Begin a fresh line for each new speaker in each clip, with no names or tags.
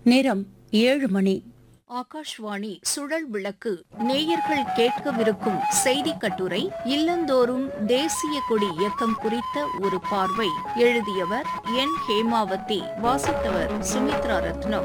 நேரம் ஏழு மணி
ஆகாஷ்வாணி சுழல் விளக்கு நேயர்கள் கேட்கவிருக்கும் செய்தி கட்டுரை இல்லந்தோறும் தேசிய கொடி இயக்கம் குறித்த ஒரு பார்வை எழுதியவர் என் ஹேமாவதி வாசித்தவர் சுமித்ரா ரத்னம்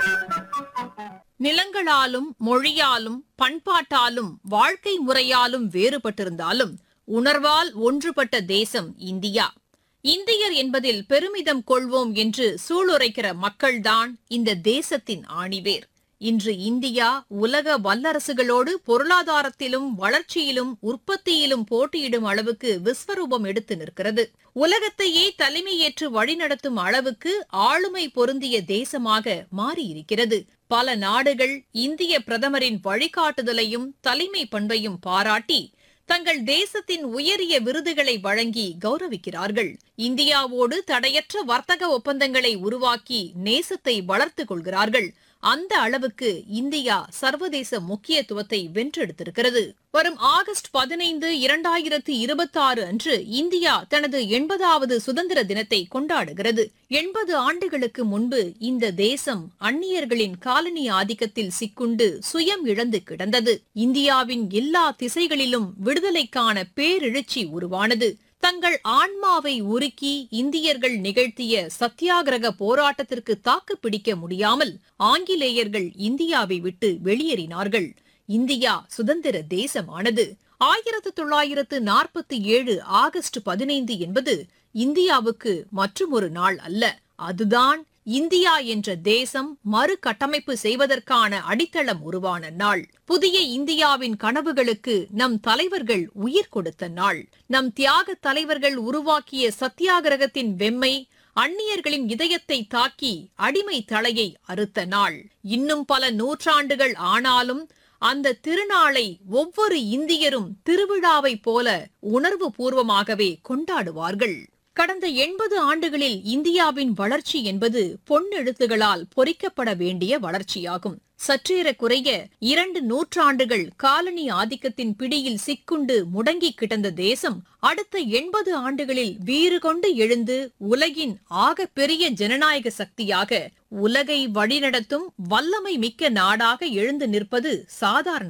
நிலங்களாலும் மொழியாலும் பண்பாட்டாலும் வாழ்க்கை முறையாலும் வேறுபட்டிருந்தாலும் உணர்வால் ஒன்றுபட்ட தேசம் இந்தியா இந்தியர் என்பதில் பெருமிதம் கொள்வோம் என்று சூளுரைக்கிற மக்கள்தான் இந்த தேசத்தின் ஆணிவேர் இன்று இந்தியா உலக வல்லரசுகளோடு பொருளாதாரத்திலும் வளர்ச்சியிலும் உற்பத்தியிலும் போட்டியிடும் அளவுக்கு விஸ்வரூபம் எடுத்து நிற்கிறது உலகத்தையே தலைமையேற்று வழிநடத்தும் அளவுக்கு ஆளுமை பொருந்திய தேசமாக மாறியிருக்கிறது பல நாடுகள் இந்திய பிரதமரின் வழிகாட்டுதலையும் தலைமை பண்பையும் பாராட்டி தங்கள் தேசத்தின் உயரிய விருதுகளை வழங்கி கௌரவிக்கிறார்கள் இந்தியாவோடு தடையற்ற வர்த்தக ஒப்பந்தங்களை உருவாக்கி நேசத்தை வளர்த்துக் கொள்கிறார்கள் அந்த அளவுக்கு இந்தியா சர்வதேச முக்கியத்துவத்தை வென்றெடுத்திருக்கிறது வரும் ஆகஸ்ட் பதினைந்து இரண்டாயிரத்து இருபத்தாறு அன்று இந்தியா தனது எண்பதாவது சுதந்திர தினத்தை கொண்டாடுகிறது எண்பது ஆண்டுகளுக்கு முன்பு இந்த தேசம் அந்நியர்களின் காலனி ஆதிக்கத்தில் சிக்குண்டு சுயம் இழந்து கிடந்தது இந்தியாவின் எல்லா திசைகளிலும் விடுதலைக்கான பேரெழுச்சி உருவானது தங்கள் ஆன்மாவை உருக்கி இந்தியர்கள் நிகழ்த்திய சத்தியாகிரக போராட்டத்திற்கு தாக்கு பிடிக்க முடியாமல் ஆங்கிலேயர்கள் இந்தியாவை விட்டு வெளியேறினார்கள் இந்தியா சுதந்திர தேசமானது ஆயிரத்து தொள்ளாயிரத்து நாற்பத்தி ஏழு ஆகஸ்ட் பதினைந்து என்பது இந்தியாவுக்கு மற்றுமொரு நாள் அல்ல அதுதான் இந்தியா என்ற தேசம் மறுகட்டமைப்பு செய்வதற்கான அடித்தளம் உருவான நாள் புதிய இந்தியாவின் கனவுகளுக்கு நம் தலைவர்கள் உயிர் கொடுத்த நாள் நம் தியாக தலைவர்கள் உருவாக்கிய சத்தியாகிரகத்தின் வெம்மை அந்நியர்களின் இதயத்தை தாக்கி அடிமை தலையை அறுத்த நாள் இன்னும் பல நூற்றாண்டுகள் ஆனாலும் அந்த திருநாளை ஒவ்வொரு இந்தியரும் திருவிழாவைப் போல உணர்வு பூர்வமாகவே கொண்டாடுவார்கள் கடந்த எண்பது ஆண்டுகளில் இந்தியாவின் வளர்ச்சி என்பது பொன்னெழுத்துகளால் பொறிக்கப்பட வேண்டிய வளர்ச்சியாகும் சற்றேறக்குறைய இரண்டு நூற்றாண்டுகள் காலனி ஆதிக்கத்தின் பிடியில் சிக்குண்டு முடங்கி கிடந்த தேசம் அடுத்த எண்பது ஆண்டுகளில் வீறு கொண்டு எழுந்து உலகின் ஆக பெரிய ஜனநாயக சக்தியாக உலகை வழிநடத்தும் வல்லமை மிக்க நாடாக எழுந்து நிற்பது சாதாரண